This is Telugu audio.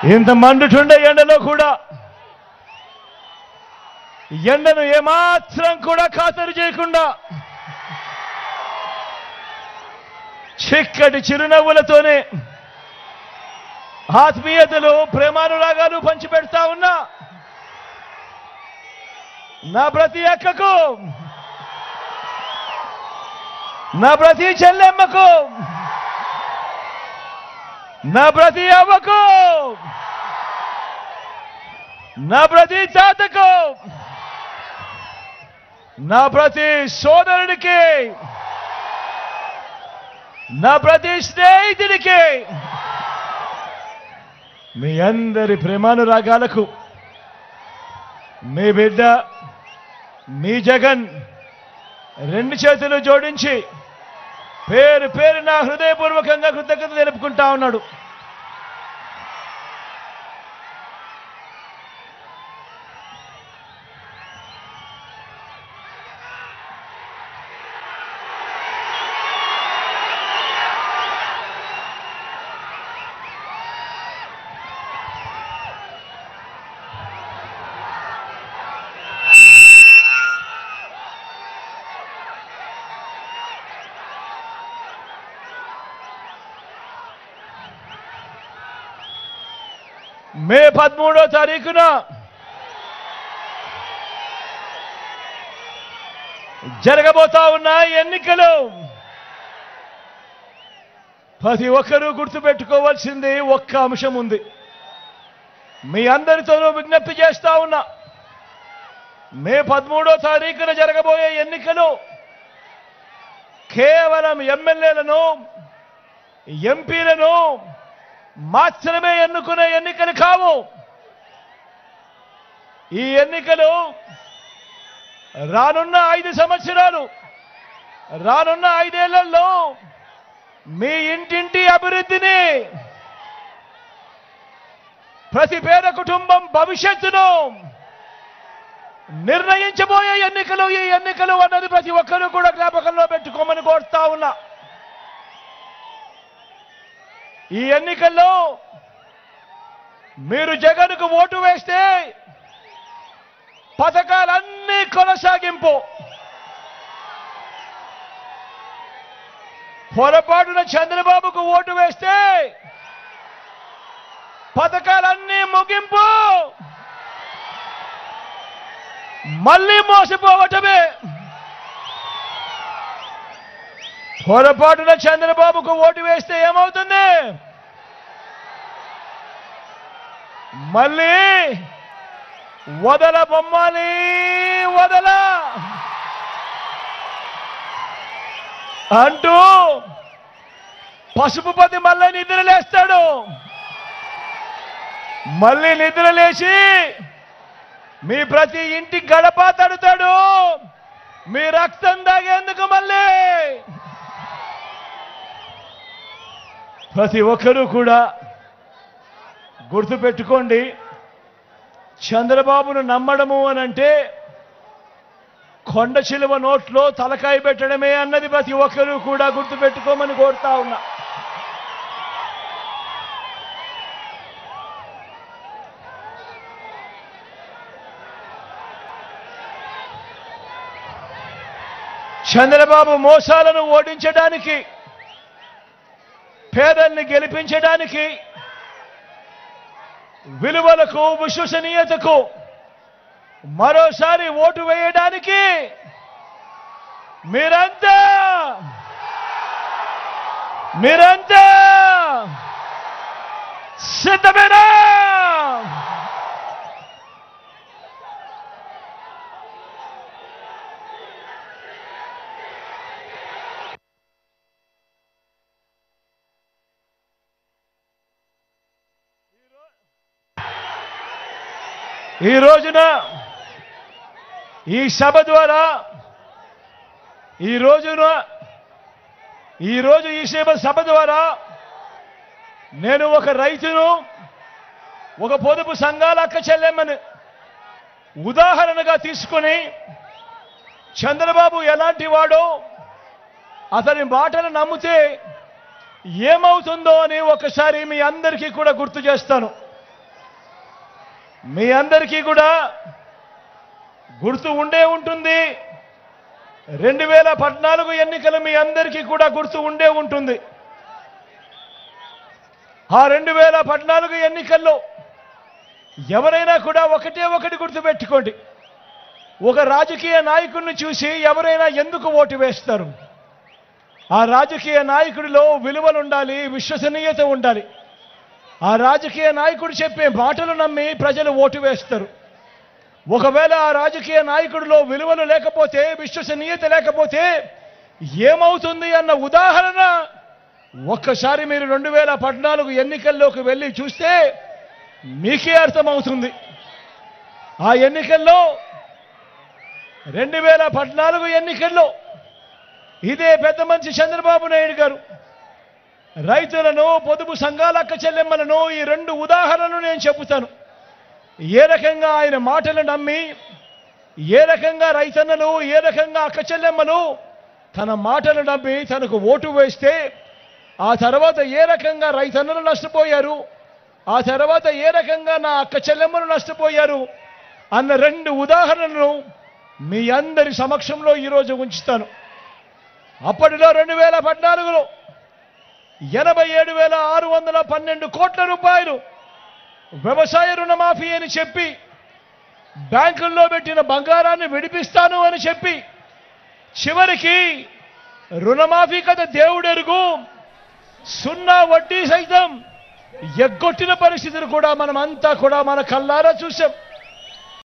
ఇంత మండుచుండే ఎండలో కూడా ఎండను ఏమాత్రం కూడా ఖాతరు చేయకుండా చిక్కటి చిరునవ్వులతోనే ఆత్మీయతలు ప్రేమానురాగాలు పంచిపెడతా ఉన్నా నా ప్రతి అక్కకు నా ప్రతి చెల్లెమ్మకు నా ప్రతి అవ్వకు నా ప్రతి తాతకు నా ప్రతి సోదరుడికి నా ప్రతి స్నేహితుడికి మీ అందరి ప్రేమానురాగాలకు మీ బిడ్డ మీ జగన్ రెండు చేతులు జోడించి పేరు పేరు నా హృదయపూర్వకంగా కృతజ్ఞత తెలుపుకుంటా ఉన్నాడు మే పదమూడో తారీఖున జరగబోతా ఉన్న ఎన్నికలు ప్రతి ఒక్కరూ గుర్తుపెట్టుకోవాల్సింది ఒక్క అంశం ఉంది మీ అందరితోనూ విజ్ఞప్తి చేస్తా ఉన్నా మే పదమూడో తారీఖున జరగబోయే ఎన్నికలు కేవలం ఎమ్మెల్యేలను ఎంపీలను మాత్రమే ఎన్నుకునే ఎన్నికలు కావు ఈ ఎన్నికలు రానున్న ఐదు సంవత్సరాలు రానున్న ఐదేళ్లలో మీ ఇంటింటి అభివృద్ధిని ప్రతి పేద కుటుంబం భవిష్యత్తును నిర్ణయించబోయే ఎన్నికలు ఈ ఎన్నికలు అన్నది ప్రతి ఒక్కరూ కూడా జ్ఞాపకంలో పెట్టుకోమని కోరుతా ఉన్నా ఈ ఎన్నికల్లో మీరు జగన్కు ఓటు వేస్తే పథకాలన్నీ కొనసాగింపు పొరపాటున చంద్రబాబుకు ఓటు వేస్తే పథకాలన్నీ ముగింపు మళ్ళీ మోసపోవటమే పొరపాటున చంద్రబాబుకు ఓటు వేస్తే ఏమవుతుంది మళ్ళీ వదల బొమ్మాలి వదల అంటూ పసుపుపతి మళ్ళీ నిద్రలేస్తాడు మళ్ళీ నిద్రలేసి మీ ప్రతి ఇంటి గడప తడుతాడు మీ రక్తం దాగేందుకు మళ్ళీ ప్రతి ఒక్కరూ కూడా గుర్తుపెట్టుకోండి చంద్రబాబును నమ్మడము అని అంటే కొండ చిలువ నోట్లో తలకాయ పెట్టడమే అన్నది ప్రతి ఒక్కరూ కూడా గుర్తుపెట్టుకోమని కోరుతా ఉన్నా చంద్రబాబు మోసాలను ఓడించడానికి పేదల్ని గెలిపించడానికి విలువలకు విశ్వసనీయతకు మరోసారి ఓటు వేయడానికి మీరంతా మీరంతా సిద్ధమేనా ఈ రోజున ఈ సభ ద్వారా ఈ రోజున ఈ రోజు ఈ సభ సభ ద్వారా నేను ఒక రైతును ఒక పొదుపు సంఘాల అక్క చెల్లెమ్మని ఉదాహరణగా తీసుకొని చంద్రబాబు ఎలాంటి వాడో అతని మాటలు నమ్మితే ఏమవుతుందో అని ఒకసారి మీ అందరికీ కూడా గుర్తు చేస్తాను మీ అందరికీ కూడా గుర్తు ఉండే ఉంటుంది రెండు వేల పద్నాలుగు ఎన్నికలు మీ అందరికీ కూడా గుర్తు ఉండే ఉంటుంది ఆ రెండు వేల పద్నాలుగు ఎన్నికల్లో ఎవరైనా కూడా ఒకటే ఒకటి గుర్తు పెట్టుకోండి ఒక రాజకీయ నాయకుడిని చూసి ఎవరైనా ఎందుకు ఓటు వేస్తారు ఆ రాజకీయ నాయకుడిలో విలువలు ఉండాలి విశ్వసనీయత ఉండాలి ఆ రాజకీయ నాయకుడు చెప్పే మాటలు నమ్మి ప్రజలు ఓటు వేస్తారు ఒకవేళ ఆ రాజకీయ నాయకుడిలో విలువలు లేకపోతే విశ్వసనీయత లేకపోతే ఏమవుతుంది అన్న ఉదాహరణ ఒక్కసారి మీరు రెండు వేల పద్నాలుగు ఎన్నికల్లోకి వెళ్ళి చూస్తే మీకే అర్థమవుతుంది ఆ ఎన్నికల్లో రెండు వేల పద్నాలుగు ఎన్నికల్లో ఇదే పెద్ద మనిషి చంద్రబాబు నాయుడు గారు రైతులను పొదుపు సంఘాల అక్క చెల్లెమ్మలను ఈ రెండు ఉదాహరణలు నేను చెబుతాను ఏ రకంగా ఆయన మాటలు నమ్మి ఏ రకంగా రైతన్నలు ఏ రకంగా అక్క చెల్లెమ్మలు తన మాటలు నమ్మి తనకు ఓటు వేస్తే ఆ తర్వాత ఏ రకంగా రైతన్నలు నష్టపోయారు ఆ తర్వాత ఏ రకంగా నా అక్క చెల్లెమ్మలు నష్టపోయారు అన్న రెండు ఉదాహరణలు మీ అందరి సమక్షంలో ఈరోజు ఉంచుతాను అప్పటిలో రెండు వేల పద్నాలుగులో ఎనభై ఏడు వేల ఆరు వందల పన్నెండు కోట్ల రూపాయలు వ్యవసాయ రుణమాఫీ అని చెప్పి బ్యాంకుల్లో పెట్టిన బంగారాన్ని విడిపిస్తాను అని చెప్పి చివరికి రుణమాఫీ కథ దేవుడెరుగు సున్నా వడ్డీ సైతం ఎగ్గొట్టిన పరిస్థితులు కూడా మనం అంతా కూడా మన కల్లారా చూసాం